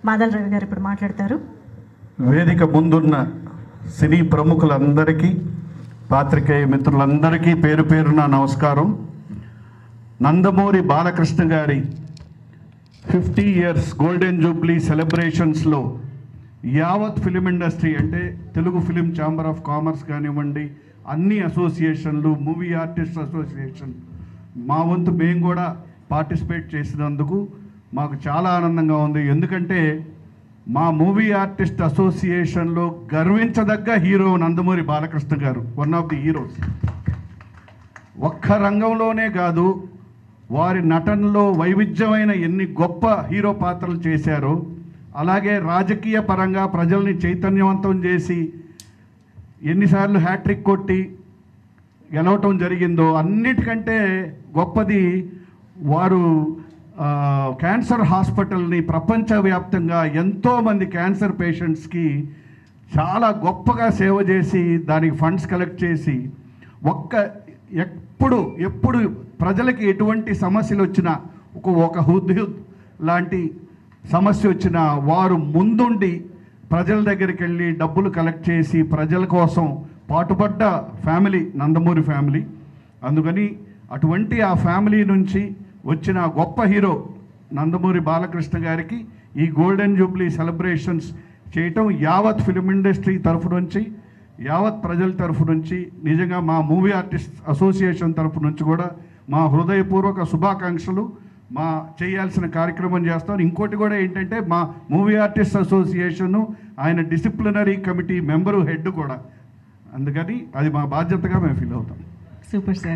మాదల్ రవి గారు ఇప్పుడు మాట్లాడతారు వేదిక ముందున్న సినీ ప్రముఖులందరికీ పాత్రికేయ మిత్రులందరికీ పేరు పేరున నమస్కారం నందమూరి బాలకృష్ణ గారి ఫిఫ్టీ ఇయర్స్ గోల్డెన్ జూబ్లీ సెలబ్రేషన్స్లో యావత్ ఫిలిం ఇండస్ట్రీ అంటే Telugu film chamber of commerce కానివ్వండి అన్ని అసోసియేషన్లు మూవీ ఆర్టిస్ట్ అసోసియేషన్ మా వంతు మేము కూడా పార్టిసిపేట్ చేసినందుకు మాకు చాలా ఆనందంగా ఉంది ఎందుకంటే మా మూవీ ఆర్టిస్ట్ అసోసియేషన్లో గర్వించదగ్గ హీరో నందమూరి బాలకృష్ణ గారు వన్ ఆఫ్ ది హీరోస్ ఒక్క రంగంలోనే కాదు వారి నటనలో వైవిధ్యమైన ఎన్ని గొప్ప హీరో పాత్రలు చేశారో అలాగే రాజకీయ పరంగా ప్రజల్ని చైతన్యవంతం చేసి ఎన్నిసార్లు హ్యాట్రిక్ కొట్టి గెలవటం జరిగిందో అన్నిటికంటే గొప్పది వారు ఆ, క్యాన్సర్ హాస్పిటల్ని ప్రపంచవ్యాప్తంగా ఎంతోమంది క్యాన్సర్ పేషెంట్స్కి చాలా గొప్పగా సేవ చేసి దానికి ఫండ్స్ కలెక్ట్ చేసి ఒక్క ఎప్పుడు ఎప్పుడు ప్రజలకి ఎటువంటి సమస్యలు వచ్చినా ఒక ఒక హుద్హుద్ లాంటి సమస్య వచ్చినా వారు ముందుండి ప్రజల దగ్గరికి వెళ్ళి డబ్బులు కలెక్ట్ చేసి ప్రజల కోసం పాటుపడ్డ ఫ్యామిలీ నందమూరి ఫ్యామిలీ అందుకని అటువంటి ఆ ఫ్యామిలీ నుంచి వచ్చిన గొప్ప హీరో నందమూరి బాలకృష్ణ గారికి ఈ గోల్డెన్ జూబ్లీ సెలబ్రేషన్స్ చేయటం యావత్ ఫిలిం ఇండస్ట్రీ తరఫు నుంచి యావత్ ప్రజల తరఫు నుంచి నిజంగా మా మూవీ ఆర్టిస్ట్ అసోసియేషన్ తరఫు నుంచి కూడా మా హృదయపూర్వక శుభాకాంక్షలు మా చేయాల్సిన కార్యక్రమం చేస్తాం ఇంకోటి కూడా ఏంటంటే మా మూవీ ఆర్టిస్ట్ అసోసియేషన్ ఆయన డిసిప్లినరీ కమిటీ మెంబరు హెడ్ కూడా అందుకని అది మా బాధ్యతగా మేము ఫీల్ అవుతాం సూపర్ సార్